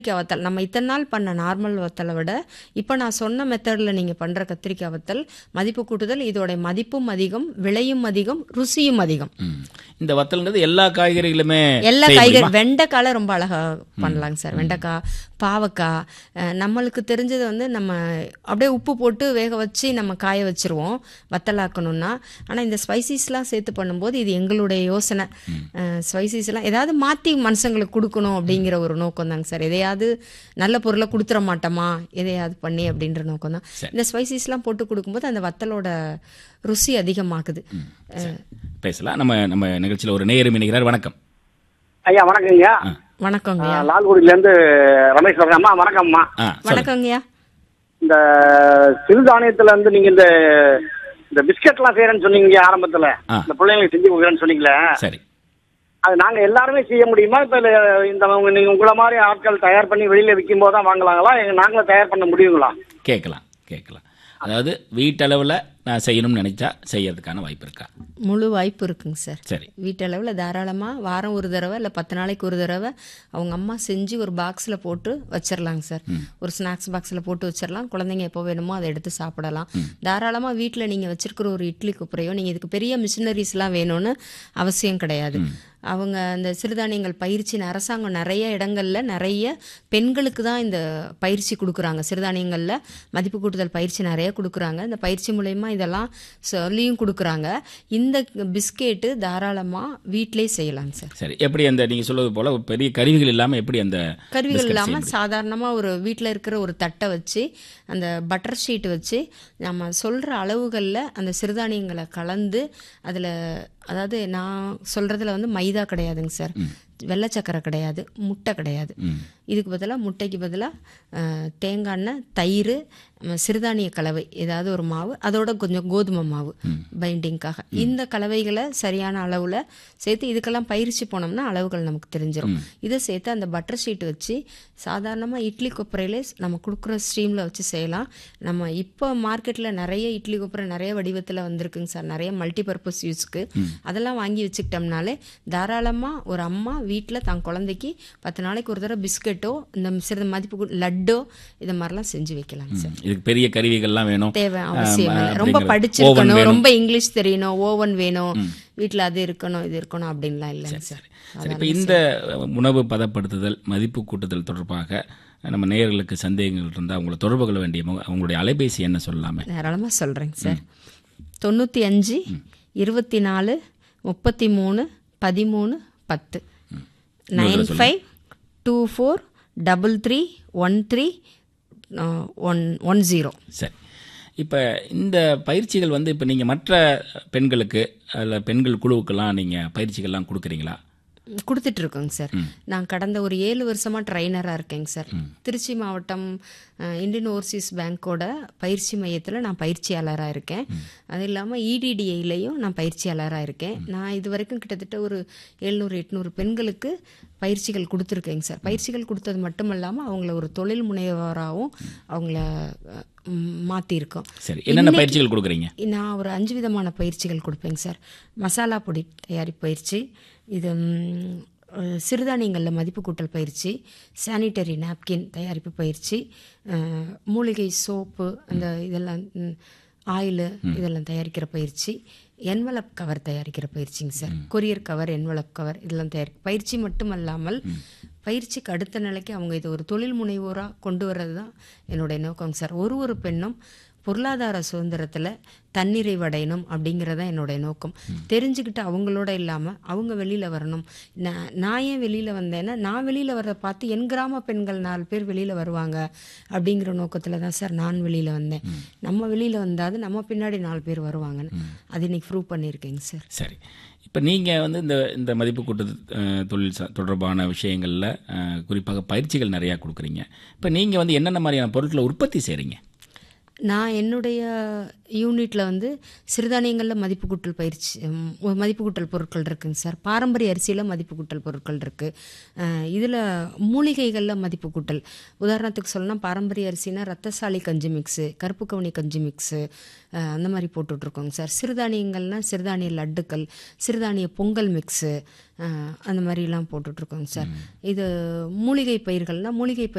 கத்திரிக்காய் வத்தல் நம்ம இத்தனை நாள் பண்ண நார்மல் வத்தலை விட இப்போ நான் சொன்ன மெத்தடில் நீங்கள் பண்ணுற கத்திரிக்காய் வத்தல் மதிப்பு கூட்டுதல் இதோட மதிப்பும் அதிகம் விலையும் அதிகம் ருசியும் அதிகம் ம். இந்த வத்தல்ங்கிறது எல்லா காய்கறிகளுமே எல்லா செய்ய காய்கறி முடியுமா? வெண்டைக்கால ரொம்ப அழகா பண்ணலாங்க சார் வெண்டைக்காய் பாவக்காய் அஹ், நம்மளுக்கு தெரிஞ்சது வந்து நம்ம அப்படியே உப்பு போட்டு வேக வச்சு நம்ம காய வச்சிருவோம் வத்தலாக்கணும்னா ஆனால் இந்த ஸ்பைசிஸ்லாம் சேர்த்து பண்ணும்போது இது எங்களுடைய யோசனை ஸ்பைசிஸ்லாம் ஏதாவது மாற்றி மனுஷங்களுக்கு கொடுக்கணும் அப்படிங்கிற ஒரு நோக்கம் தாங்க சார் எதையாவது நல்ல பொருளை கொடுத்துட மாட்டோமா எதையாவது பண்ணி அப்படின்ற நோக்கம் தான் இந்த ஸ்பைசிஸ்லாம் போட்டு கொடுக்கும்போது அந்த வத்தலோட ருசி அதிகமாகுது சரி. பேசலாம் நம்ம நம்ம நிகழ்ச்சியில் ஒரு நேயரும் இணைகிறார் வணக்கம் ஐயா வணக்கங்கய்யா வணக்கங்க ஆ, லால்குடியில இருந்து ரமேஷ் பேசுறேன் அம்மா வணக்கம்மா ஆ சொல்லுங்க. வணக்கங்கய்யா இந்த சிறுதானியத்துல வந்து நீங்க இந்த இந்த பிஸ்கட் எல்லாம் செய்யறேன்னு சொன்னீங்க ஆரம்பத்துல ஆ. இந்த பிள்ளைங்களுக்கு செஞ்சு கொடுக்குறேன்னு சொன்னீங்களே சரி அது நாங்க எல்லாருமே செய்ய முடியுமா இப்ப இல்ல இந்த உங்க- நீங்க உங்களை மாதிரி ஆட்கள் தயார் பண்ணி வெளியில விற்கும் போது தான் வாங்கலாங்களா எங்க நாங்களே தயார் பண்ண முடியுங்களா கேட்கலாம் கேட்கலாம் அதாவது வீட்டளவில் நான் செய்யணும்னு நினைச்சா செய்யறதுக்கான வாய்ப்பு இருக்கா முழு வாய்ப்பு இருக்குங்க சார் சரி வீட்டளவில் தாராளமாக வாரம் ஒரு தடவை இல்லை பத்து நாளைக்கு ஒரு தடவை அவங்க அம்மா செஞ்சு ஒரு பாக்ஸில் போட்டு வச்சிடலாங்க சார் ஒரு ஸ்நாக்ஸ் பாக்ஸில் போட்டு வச்சிடலாம் குழந்தைங்க எப்போ வேணுமோ அதை எடுத்து சாப்பிடலாம் தாராளமாக வீட்டில் நீங்கள் வச்சிருக்கிற ஒரு இட்லி குப்பரையோ நீங்கள் இதுக்கு பெரிய மிஷினரிஸ்லாம் வேணும்னு அவசியம் கிடையாது அவங்க அந்த சிறுதானியங்கள் பயிற்சின்னு அரசாங்கம் நிறைய இடங்கள்ல நிறைய பெண்களுக்கு தான் இந்த பயிற்சி கொடுக்குறாங்க சிறுதானியங்களில் மதிப்பு கூட்டுதல் பயிற்சி நிறைய கொடுக்குறாங்க இந்த பயிற்சி மூலயமா இதெல்லாம் சொல்லியும் கொடுக்குறாங்க இந்த பிஸ்கெட்டு தாராளமாக வீட்டிலே செய்யலாங்க சார் சரி எப்படி அந்த நீங்கள் சொல்வது போல ஒரு பெரிய கருவிகள் இல்லாமல் எப்படி அந்த கருவிகள் biscuit செய்ய இல்லாமல் முடியும்? சாதாரணமாக ஒரு வீட்டில் இருக்கிற ஒரு தட்டை வச்சு அந்த பட்டர் ஷீட் வச்சு நம்ம சொல்கிற அளவுகளில் அந்த சிறுதானியங்களை கலந்து அதில் அதாவது நான் சொல்கிறதுல வந்து மைதா கிடையாதுங்க சார் வெள்ளை சக்கரை கிடையாது முட்டை கிடையாது இதுக்கு பதிலாக முட்டைக்கு பதிலாக தேங்காய் எண்ணெய் தயிர் ம, சிறுதானிய கலவை ஏதாவது ஒரு மாவு அதோட கொஞ்சம் கோதுமை மாவு பைண்டிங்காக இந்த கலவைகளை சரியான அளவில் சேர்த்து இதுக்கெல்லாம் பயிற்சி போனோம்னா அளவுகள் நமக்கு தெரிஞ்சிடும் இதை சேர்த்து அந்த பட்டர் ஷீட் வச்சு சாதாரணமாக இட்லி கொப்பரையிலே நம்ம கொடுக்குற ஸ்ட்ரீமில் வச்சு செய்யலாம் நம்ம இப்போ மார்க்கெட்டில் நிறைய இட்லி கொப்பரை நிறைய வடிவத்தில் வந்திருக்குங்க சார் நிறைய மல்டிபர்பஸ் யூஸ்க்கு அதெல்லாம் வாங்கி வச்சுக்கிட்டோம்னாலே தாராளமாக ஒரு அம்மா வீட்டில் தன் குழந்தைக்கு பத்து நாளைக்கு ஒரு தடவை பிஸ்கட்டோ இந்த சிறிது மதிப்பு கூ- லட்டோ இது மாதிரிலாம் செஞ்சு வைக்கலாங்க சார் இதுக்கு பெரிய கருவிகள்லாம் வேணும் தேவை அவசியம் இல்லை ஆம், ரொம்ப அப்படிங்கிற- oven படிச்சிருக்கணும் வேணும். ரொம்ப இங்கிலீஷ் தெரியணும் ஓவன் வேணும் வீட்டில் அது இருக்கணும் இது இருக்கணும் அப்படின்லாம் இல்லைங்க சார் சரி இப்போ இந்த உணவு பதப்படுத்துதல் மதிப்பு கூட்டுதல் தொடர்பாக நம்ம நேயர்களுக்கு சந்தேகங்கள் இருந்தால் அவங்களை தொடர்பு கொள்ள வேண்டிய முக- அவங்களுடைய அலைபேசி என்ன சொல்லலாமே தாராளமாக சொல்கிறேங்க சார் தொண்ணூற்றி அஞ்சு இருபத்தி நாலு முப்பத்தி மூணு பதிமூணு பத்து nine five two four double three one three one one zero சரி இப்போ இந்த பயிற்சிகள் வந்து இப்போ நீங்கள் மற்ற பெண்களுக்கு அதில் பெண்கள் குழுவுக்கெல்லாம் நீங்கள் பயிற்சிகள்லாம் கொடுக்குறீங்களா கொடுத்துட்டு இருக்கோங்க சார் நான் கடந்த ஒரு ஏழு வருஷமாக ட்ரைனராக இருக்கேங்க சார் திருச்சி மாவட்டம் அஹ், இந்தியன் ஓவர்சீஸ் பேங்க்கோட பயிற்சி மையத்தில் நான் பயிற்சியாளராக இருக்கேன் அது இல்லாமல் இடிடிஐலையும் நான் பயிற்சியாளராக இருக்கேன் நான் இது வரைக்கும் கிட்டத்தட்ட ஒரு எழுநூறு எட்நூறு பெண்களுக்கு பயிற்சிகள் கொடுத்துருக்கேங்க சார் பயிற்சிகள் கொடுத்தது மட்டும் இல்லாமல் அவங்கள ஒரு தொழில் முனைவராகவும் அவங்கள அஹ், ம், மாற்றிருக்கோம் சரி என்னென்ன பயிற்சிகள் கொடுக்குறீங்க நான் ஒரு அஞ்சு விதமான பயிற்சிகள் கொடுப்பேங்க சார் மசாலா பொடி தயாரிப்பு பயிற்சி இது ம், அஹ், சிறுதானியங்களில் மதிப்பு கூட்டல் பயிற்சி சானிட்டரி நாப்கின் தயாரிப்பு பயிற்சி அஹ், மூலிகை சோப்பு அந்த இதெல்லாம் ஆயில் இதெல்லாம் தயாரிக்கிற பயிற்சி என்வலப் கவர் தயாரிக்கிற பயிற்சிங்க sir courier cover envelope cover இதெல்லாம் தயாரி பயிற்சி மட்டுமல்லாமல் பயிற்சிக்கு அடுத்த நிலைக்கு அவங்க இது ஒரு தொழில் முனைவோராக கொண்டு வர்றது தான் என்னுடைய நோக்கங்க சார் ஒரு ஒரு பெண்ணும் பொருளாதார சுதந்திரத்தில் தன்னிறைவடையணும் அப்படிங்கிறதான் என்னுடைய நோக்கம் தெரிஞ்சுக்கிட்டு அவங்களோட இல்லாமல் அவங்க வெளியில் வரணும் நான் நான் ஏன் வெளியில் வந்தேன்னா நான் வெளியில் வர்றதை பார்த்து என் கிராம பெண்கள் நாலு பேர் வெளியில் வருவாங்க அப்படிங்கிற நோக்கத்தில் தான் சார் நான் வெளியில் வந்தேன் நம்ம வெளியில் வந்தாது நம்ம பின்னாடி நாலு பேர் வருவாங்கன்னு அது இன்னைக்கு ப்ரூவ் பண்ணியிருக்கேங்க சார் சரி இப்போ நீங்கள் வந்து இந்த இந்த மதிப்பு கூட்டு அஹ், தொழில் ச- தொடர்பான விஷயங்களில் குறிப்பாக பயிற்சிகள் நிறையா கொடுக்குறீங்க இப்போ நீங்கள் வந்து என்னென்ன மாதிரியான பொருட்களை உற்பத்தி செய்கிறீங்க நான் என்னுடைய யூனிட்டில் வந்து சிறுதானியங்களில் மதிப்பு கூட்டல் பயிற்சி ம், மதிப்பு கூட்டல் பொருட்கள் இருக்குங்க சார் பாரம்பரிய அரிசியில் மதிப்பு கூட்டல் பொருட்கள் இருக்குது இதில் மூலிகைகளில் மதிப்பு கூட்டல் உதாரணத்துக்கு சொல்லணும்னா பாரம்பரிய அரிசினா ரத்தசாலி கஞ்சி மிக்ஸு கருப்பு கவுனி கஞ்சி மிக்ஸு அஹ், அந்த மாதிரி போட்டுட்ருக்கோங்க சார் சிறுதானியங்கள்னால் சிறுதானிய லட்டுக்கள் சிறுதானிய பொங்கல் மிக்ஸு அஹ், அந்த மாதிரிலாம் போட்டுட்ருக்கோங்க சார் இது மூலிகை பயிர்கள்னால் மூலிகை பயிர்